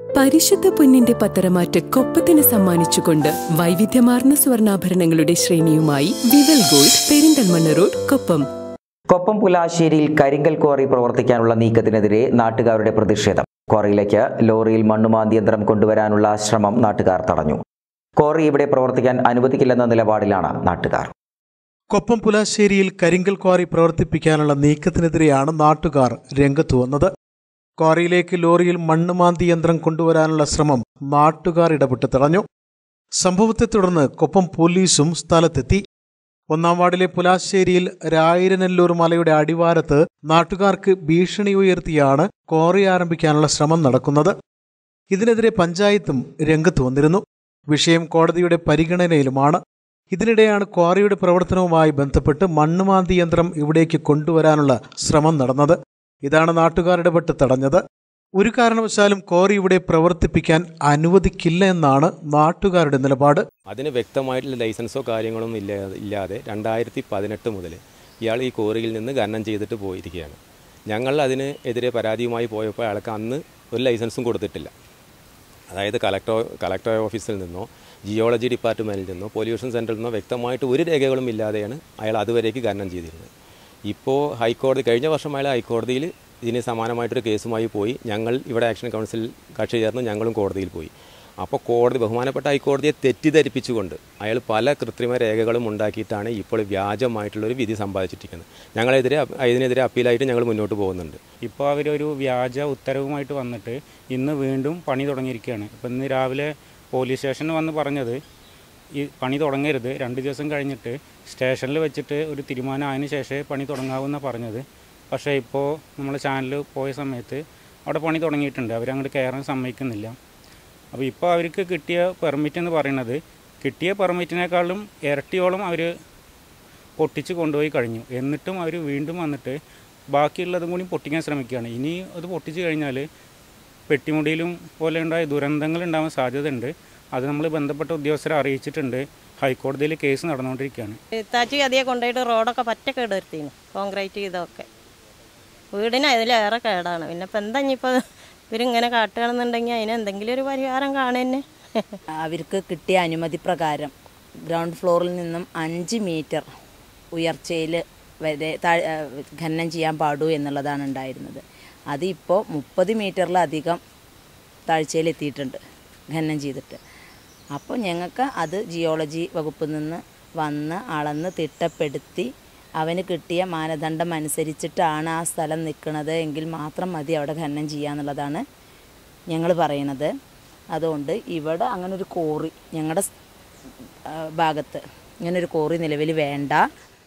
പരിശുദ്ധ പൊന്നിന്റെ പത്തരമാറ്റ കൊപ്പത്തിന് സമ്മാനിച്ചുകൊണ്ട് വൈവിധ്യമാർന്ന സ്വർണ്ണാഭരണങ്ങളുടെ ശ്രേണിയുമായി വിവൽ ഗോൾഡ് പെരിന്തൽമണ്ണ റോഡ് കൊപ്പം കൊപ്പം പുലാശ്ശേരിയിൽ കരിങ്കൽ ക്വാറി പ്രവർത്തിക്കാനുള്ള നീക്കത്തിനെതിരെ നാട്ടുകാരുടെ പ്രതിഷേധം ക്വാറിയിലേക്ക് ലോറിയിൽ മണ്ണുമാന്തി യന്ത്രം കൊണ്ടുവരാനുള്ള ശ്രമം നാട്ടുകാർ തടഞ്ഞു ക്വാറി ഇവിടെ പ്രവർത്തിക്കാൻ അനുവദിക്കില്ലെന്ന നിലപാടിലാണ് നാട്ടുകാർ കൊപ്പം പുലാശ്ശേരിയിൽ കരിങ്കൽ ക്വാറി പ്രവർത്തിപ്പിക്കാനുള്ള നീക്കത്തിനെതിരെയാണ് നാട്ടുകാർ രംഗത്തു വന്നത് ക്വാറിയിലേക്ക് ലോറിയിൽ മണ്ണുമാന്തി യന്ത്രം കൊണ്ടുവരാനുള്ള ശ്രമം നാട്ടുകാർ ഇടപെട്ട് തടഞ്ഞു സംഭവത്തെ തുടർന്ന് കൊപ്പം പോലീസും സ്ഥലത്തെത്തി ഒന്നാം വാർഡിലെ പുലാശ്ശേരിയിൽ രായിരനെല്ലൂർ മലയുടെ അടിവാരത്ത് നാട്ടുകാർക്ക് ഭീഷണി ഉയർത്തിയാണ് ക്വാറി ആരംഭിക്കാനുള്ള ശ്രമം നടക്കുന്നത് ഇതിനെതിരെ പഞ്ചായത്തും രംഗത്ത് വന്നിരുന്നു വിഷയം കോടതിയുടെ പരിഗണനയിലുമാണ് ഇതിനിടെയാണ് ക്വാറിയുടെ പ്രവർത്തനവുമായി ബന്ധപ്പെട്ട് മണ്ണുമാന്തി യന്ത്രം ഇവിടേക്ക് കൊണ്ടുവരാനുള്ള ശ്രമം നടന്നത് ഇതാണ് നാട്ടുകാർ ഇടപെട്ട് തടഞ്ഞത് ഒരു കാരണവശാലും ക്വാറി ഇവിടെ പ്രവർത്തിപ്പിക്കാൻ അനുവദിക്കില്ല എന്നാണ് നാട്ടുകാരുടെ നിലപാട് അതിന് വ്യക്തമായിട്ടുള്ള ലൈസൻസോ കാര്യങ്ങളൊന്നും ഇല്ല ഇല്ലാതെ രണ്ടായിരത്തി പതിനെട്ട് മുതൽ ഇയാൾ ഈ കോറിയിൽ നിന്ന് ഖനനം ചെയ്തിട്ട് പോയിരിക്കുകയാണ് ഞങ്ങൾ അതിന് എതിരെ പരാതിയുമായി പോയപ്പോൾ അയാൾക്ക് അന്ന് ഒരു ലൈസൻസും കൊടുത്തിട്ടില്ല അതായത് കളക്ടർ കളക്ടർ ഓഫീസിൽ നിന്നോ ജിയോളജി ഡിപ്പാർട്ട്മെൻറ്റിൽ നിന്നോ പൊല്യൂഷൻ സെൻറ്ററിൽ നിന്നോ വ്യക്തമായിട്ട് ഒരു രേഖകളും ഇല്ലാതെയാണ് അയാൾ അതുവരേക്ക് ഖനനം ചെയ്തിരുന്നത് ഇപ്പോൾ ഹൈക്കോടതി കഴിഞ്ഞ വർഷം അയാൾ ഹൈക്കോടതിയിൽ ഇതിന് സമാനമായിട്ടൊരു കേസുമായി പോയി ഞങ്ങൾ ഇവിടെ ആക്ഷൻ കൗൺസിൽ കക്ഷി ചേർന്ന് ഞങ്ങളും കോടതിയിൽ പോയി അപ്പോൾ കോടതി ബഹുമാനപ്പെട്ട ഹൈക്കോടതിയെ തെറ്റിദ്ധരിപ്പിച്ചുകൊണ്ട് അയാൾ പല കൃത്രിമ രേഖകളും ഉണ്ടാക്കിയിട്ടാണ് ഇപ്പോൾ വ്യാജമായിട്ടുള്ളൊരു വിധി സമ്പാദിച്ചിരിക്കുന്നത് ഞങ്ങളെതിരെ ഇതിനെതിരെ അപ്പീലായിട്ട് ഞങ്ങൾ മുന്നോട്ട് പോകുന്നുണ്ട് ഇപ്പോൾ അവരൊരു വ്യാജ ഉത്തരവുമായിട്ട് വന്നിട്ട് ഇന്ന് വീണ്ടും പണി തുടങ്ങിയിരിക്കുകയാണ് ഇപ്പം ഇന്ന് രാവിലെ പോലീസ് സ്റ്റേഷനിൽ വന്ന് പറഞ്ഞത് ഈ പണി തുടങ്ങരുത് രണ്ട് ദിവസം കഴിഞ്ഞിട്ട് സ്റ്റേഷനിൽ വെച്ചിട്ട് ഒരു തീരുമാനം ആയതിനു ശേഷമേ പണി തുടങ്ങാവൂന്നാണ് പറഞ്ഞത് പക്ഷേ ഇപ്പോൾ നമ്മൾ ചാനൽ പോയ സമയത്ത് അവിടെ പണി തുടങ്ങിയിട്ടുണ്ട് അവരങ്ങോട്ട് കയറാൻ സമ്മതിക്കുന്നില്ല അപ്പോൾ ഇപ്പോൾ അവർക്ക് കിട്ടിയ പെർമിറ്റ് എന്ന് പറയുന്നത് കിട്ടിയ പെർമിറ്റിനേക്കാളും ഇരട്ടിയോളം അവർ പൊട്ടിച്ച് കൊണ്ടുപോയി കഴിഞ്ഞു എന്നിട്ടും അവർ വീണ്ടും വന്നിട്ട് ബാക്കിയുള്ളതും കൂടി പൊട്ടിക്കാൻ ശ്രമിക്കുകയാണ് ഇനി അത് പൊട്ടിച്ച് കഴിഞ്ഞാൽ പെട്ടിമുടിയിലും പോലെ ഉണ്ടായ ദുരന്തങ്ങൾ ഉണ്ടാവാൻ സാധ്യതയുണ്ട് അത് നമ്മൾ ബന്ധപ്പെട്ട ഉദ്യോഗസ്ഥരെ അറിയിച്ചിട്ടുണ്ട് ഹൈക്കോടതിയിൽ കേസ് നടന്നുകൊണ്ടിരിക്കുകയാണ് ഇത്താച്ചി അധികം കൊണ്ടുപോയിട്ട് റോഡൊക്കെ പറ്റ കേടെടുത്തിന് കോൺക്രീറ്റ് ചെയ്തൊക്കെ വീടിന് അതിലേറെ കേടാണ് പിന്നെ ഇപ്പം എന്താ ഇനിയിപ്പോൾ ഇവരിങ്ങനെ കാട്ടുകയാണെന്നുണ്ടെങ്കിൽ അതിന് എന്തെങ്കിലും ഒരു പരിഹാരം കാണുന്നെ അവർക്ക് കിട്ടിയ അനുമതി പ്രകാരം ഗ്രൗണ്ട് ഫ്ലോറിൽ നിന്നും അഞ്ച് മീറ്റർ ഉയർച്ചയിൽ വരെ താഴ് ഖനനം ചെയ്യാൻ പാടൂ എന്നുള്ളതാണ് ഉണ്ടായിരുന്നത് അതിപ്പോൾ മുപ്പത് മീറ്ററിലധികം താഴ്ചയിലെത്തിയിട്ടുണ്ട് ഖനനം ചെയ്തിട്ട് അപ്പോൾ ഞങ്ങൾക്ക് അത് ജിയോളജി വകുപ്പിൽ നിന്ന് വന്ന് അളന്ന് തിട്ടപ്പെടുത്തി അവന് കിട്ടിയ മാനദണ്ഡം അനുസരിച്ചിട്ടാണ് ആ സ്ഥലം നിൽക്കുന്നത് എങ്കിൽ മാത്രം മതി അവിടെ ഖനനം ചെയ്യാന്നുള്ളതാണ് ഞങ്ങൾ പറയണത് അതുകൊണ്ട് ഇവിടെ അങ്ങനെ ഒരു കോറി ഞങ്ങളുടെ ഭാഗത്ത് ഇങ്ങനൊരു കോറി നിലവിൽ വേണ്ട